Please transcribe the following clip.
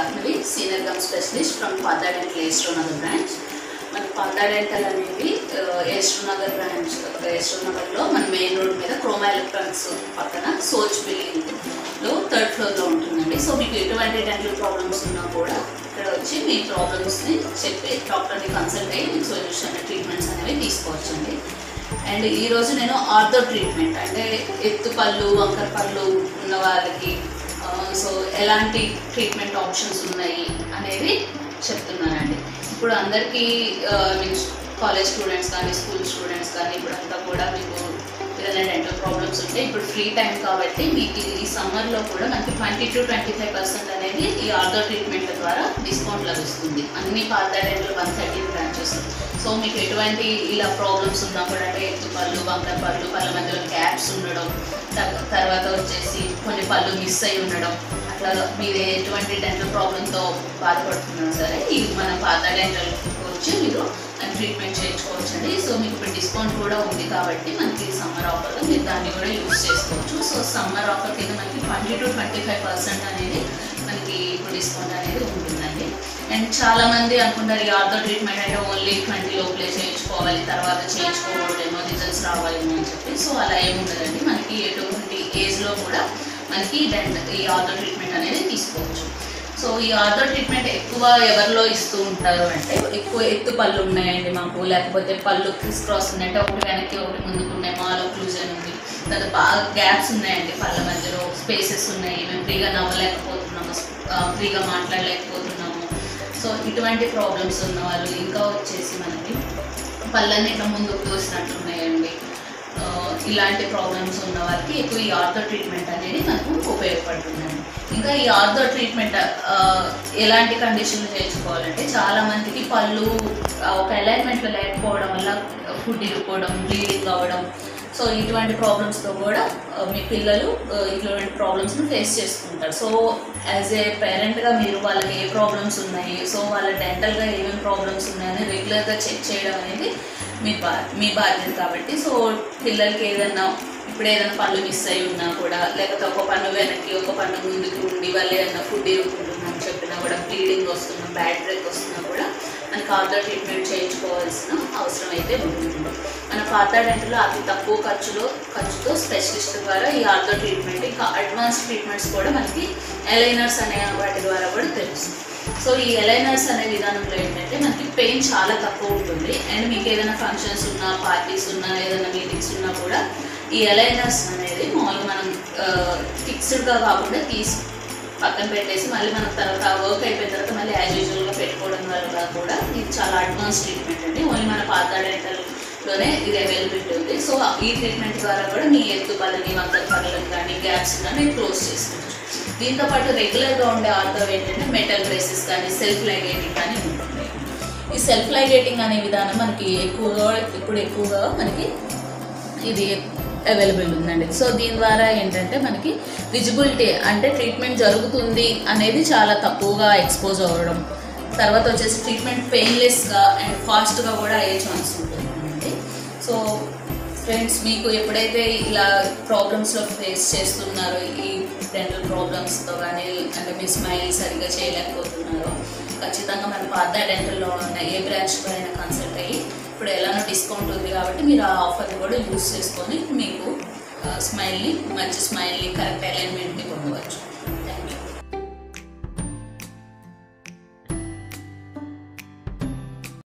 Jahnavi senior gum specialist from Partha dental AS Rao Nagar branch మన Partha dental అనేది AS Rao Nagar branch AS Rao నగర్లో మన మెయిన్ రోడ్ మీద క్రోమా ఎలక్ట్రానిక్స్ పక్కన సోచ్ బిల్డింగ్లో థర్డ్ ఫ్లోర్లో ఉంటుందండి సో మీకు ఎటువంటి డెంటల్ ప్రాబ్లమ్స్ ఉన్నా కూడా ఇక్కడ వచ్చి మీ ప్రాబ్లమ్స్ని చెప్పి డాక్టర్ని కన్సల్ట్ అయ్యి మీకు సొల్యూషన్ ట్రీట్మెంట్స్ అనేవి తీసుకోవచ్చండి అండ్ ఈ రోజు నేను ఆర్థో ట్రీట్మెంట్ అంటే ఎత్తు పళ్ళు వంకర పళ్ళు ఉన్న వాళ్ళకి ఆ, సో ఎలాంటి ట్రీట్మెంట్ ఆప్షన్స్ ఉన్నాయి అనేది చెప్తున్నానండి ఇప్పుడు అందరికీ మీన్స్ కాలేజ్ స్టూడెంట్స్ కానీ స్కూల్ స్టూడెంట్స్ కానీ ఇప్పుడు అంతా కూడా మీకు ఏదైనా డెంటల్ ప్రాబ్లమ్స్ ఉంటే ఇప్పుడు ఫ్రీ టైం కాబట్టి మీకు ఈ సమ్మర్లో కూడా మనకి twenty two twenty five percent అనేది ఈ ఆర్థో ట్రీట్మెంట్ ద్వారా డిస్కౌంట్ లభిస్తుంది అన్ని Partha dental one thirty branches so మీకు ఎటువంటి ఇలా ప్రాబ్లమ్స్ ఉన్నా కూడా అంటే ఎత్తు పళ్ళు వంకర పళ్ళు పళ్ళ మధ్యలో గ్యాప్స్ ఉండడం తర్- తర్వాత వచ్చేసి కొన్ని పళ్ళు మిస్ అయి ఉండడం అట్లా మీరు ఎటువంటి డెంటల్ ప్రాబ్లంతో బాధపడుతున్నా సరే ఈ మన పాత డెంటల్ వచ్చి మీరు ట్రీట్మెంట్ చేయించుకోవచ్చండి సో మీకు ఇప్పుడు డిస్కౌంట్ కూడా ఉంది కాబట్టి మనకి సమ్మర్ ఆఫర్లో మీరు దాన్ని కూడా యూజ్ చేసుకోవచ్చు సో సమ్మర్ ఆఫర్ కింద మనకి twenty two twenty five percent అనేది మనకి ఇప్పుడు డిస్కౌంట్ అనేది ఉంటుందండి అండ్ చాలా మంది అనుకుంటారు ఈ ఆర్థో ట్రీట్మెంట్ అంటే ఓన్లీ ట్వంటీ లోపలే చేయించుకోవాలి తర్వాత చేయించుకోవడమేమో రిజల్ట్స్ రావాలేమో అని చెప్పి సో అలా ఏముండదండి మనకి ఎటువంటి ఏజ్లో కూడా మనకి డెంట్ ఈ ఆర్థో ట్రీట్మెంట్ అనేది తీసుకోవచ్చు సో ఈ ఆర్థో ట్రీట్మెంట్ ఎక్కువ ఎవరిలో ఇస్తూ ఉంటారు అంటే ఎక్కువ ఎత్తు పళ్ళు ఉన్నాయండి మాకు లేకపోతే పళ్ళు క్రిస్ క్రాస్ ఉన్నాయి అంటే ఒకటి వెనక్కి ఒకటి ముందుకు ఉన్నాయి మాలో క్లూజన్ ఉంది తర్వాత బాగా గ్యాప్స్ ఉన్నాయండి పళ్ళ మధ్యలో స్పేసెస్ ఉన్నాయి మేము ఫ్రీగా నవ్వలేకపోతున్నాము ఆ, ఫ్రీగా మాట్లాడలేకపోతున్నాము సో ఇటువంటి ప్రాబ్లమ్స్ ఉన్న వాళ్ళు ఇంకా వచ్చేసి మనకి పళ్ళన్నీ ఇట్లా ముందుకు తోసినట్టు ఉన్నాయండి ఆ, ఇలాంటి ప్రాబ్లమ్స్ ఉన్న వాళ్ళకి ఎక్కువ ఈ ఆర్థో ట్రీట్మెంట్ అనేది మనకు ఉపయోగపడుతుందండి ఇంకా ఈ ఆర్థో ట్రీట్మెంట్ ఆ, ఎలాంటి కండిషన్లు చేయించుకోవాలంటే చాలా మందికి పళ్ళు ఆ, ఒక అలైన్మెంట్లో లేకపోవడం వల్ల ఫుడ్ ఇరుక్కోవడం బ్లీడింగ్ అవ్వడం సో ఇటువంటి ప్రాబ్లమ్స్తో కూడా ఆ, మీ పిల్లలు ఆ, ఇటువంటి ప్రాబ్లమ్స్ని ఫేస్ చేసుకుంటారు సో యాజ్ ఏ పేరెంట్గా మీరు వాళ్ళకి ఏ ప్రాబ్లమ్స్ ఉన్నాయి సో వాళ్ళ డెంటల్గా ఏమేమి ప్రాబ్లమ్స్ ఉన్నాయని రెగ్యులర్గా చెక్ చేయడం అనేది మీ బా మీ బాధ్యత కాబట్టి సో పిల్లలకి ఏదన్నా ఇప్పుడు ఏదైనా పళ్ళు మిస్ అయి ఉన్నా కూడా లేకపోతే ఒక పన్ను వెనక్కి ఒక పన్ను ముందుకు ఉండి వాళ్ళు ఏదైనా ఫుడ్ ఇరుక్కుంటున్నాం చెప్పినా కూడా బ్లీడింగ్ వస్తున్నా బ్యాడ్ బ్రేక్ వస్తున్నా కూడా మనకి ఆర్థో ట్రీట్మెంట్ చేయించుకోవాల్సిన అవసరం అయితే ఉంటుంది మన పాత డెంటల్లో అతి తక్కువ ఖర్చులో ఖర్చుతో స్పెషలిస్ట్ ద్వారా ఈ ఆర్థో ట్రీట్మెంట్ ఇంకా అడ్వాన్స్ ట్రీట్మెంట్స్ కూడా మనకి ఎలైనర్స్ అనే వాటి ద్వారా కూడా తెలుస్తుంది సో ఈ ఎలైనర్స్ అనే విధానంలో ఏంటంటే మనకి పెయిన్ చాలా తక్కువ ఉంటుంది అండ్ మీకు ఏదైనా ఫంక్షన్స్ ఉన్నా పార్టీస్ ఉన్నా ఏదైనా మీటింగ్స్ ఉన్నా కూడా ఈ ఎలైనర్స్ అనేది మామూలుగా మనం ఫిక్స్డ్గా కాకుండా తీసి పక్కన పెట్టేసి మళ్ళీ మనం తర్వాత వర్క్ అయిపోయిన తర్వాత మళ్ళీ యాజ్ యూజువల్గా పెట్టుకోవడం వల్ల కూడా ఇది చాలా అడ్వాన్స్ ట్రీట్మెంట్ అండి ఓన్లీ మన పాత డెంటల్లోనే ఇది అవైలబిలిటీ ఉంది సో ఈ ట్రీట్మెంట్ ద్వారా కూడా మీ ఎత్తు పళ్ళని వంకర పళ్ళని కానీ గ్యాప్స్ కానీ క్లోజ్ చేసుకోవచ్చు దీంతో పాటు రెగ్యులర్గా ఉండే ఆర్థో ఏంటంటే మెటల్ బ్రేసెస్ కానీ సెల్ఫ్ లైగేటింగ్ కానీ ఉంటుంది ఈ సెల్ఫ్ లైగేటింగ్ అనే విధానం మనకి ఎక్కువగా ఇప్పుడు ఎక్కువగా మనకి ఇది అవైలబుల్ ఉందండి సో దీని ద్వారా ఏంటంటే మనకి విజిబిలిటీ అంటే ట్రీట్మెంట్ జరుగుతుంది అనేది చాలా తక్కువగా ఎక్స్పోజ్ అవ్వడం తర్వాత వచ్చేసి ట్రీట్మెంట్ పెయిన్లెస్గా అండ్ ఫాస్ట్గా కూడా అయ్యే ఛాన్స్ ఉంటుందండి సో ఫ్రెండ్స్ మీకు ఎప్పుడైతే ఇలా ప్రాబ్లమ్స్లో ఫేస్ చేస్తున్నారో ఈ డెంటల్ ప్రాబ్లమ్స్తో కానీ అంటే మీ స్మైల్ సరిగ్గా చేయలేకపోతున్నారో ఖచ్చితంగా మన పాత డెంటల్లో ఉన్న ఏ బ్రాంచ్లో అయినా కన్సల్ట్ అయ్యి ఇప్పుడు ఎలానో డిస్కౌంట్ ఉంది కాబట్టి మీరు ఆ ఆఫర్ని కూడా యూస్ చేసుకొని మీకు స్మైల్ని మంచి స్మైల్ని కరెక్ట్ అలైన్మెంట్ని పొందవచ్చు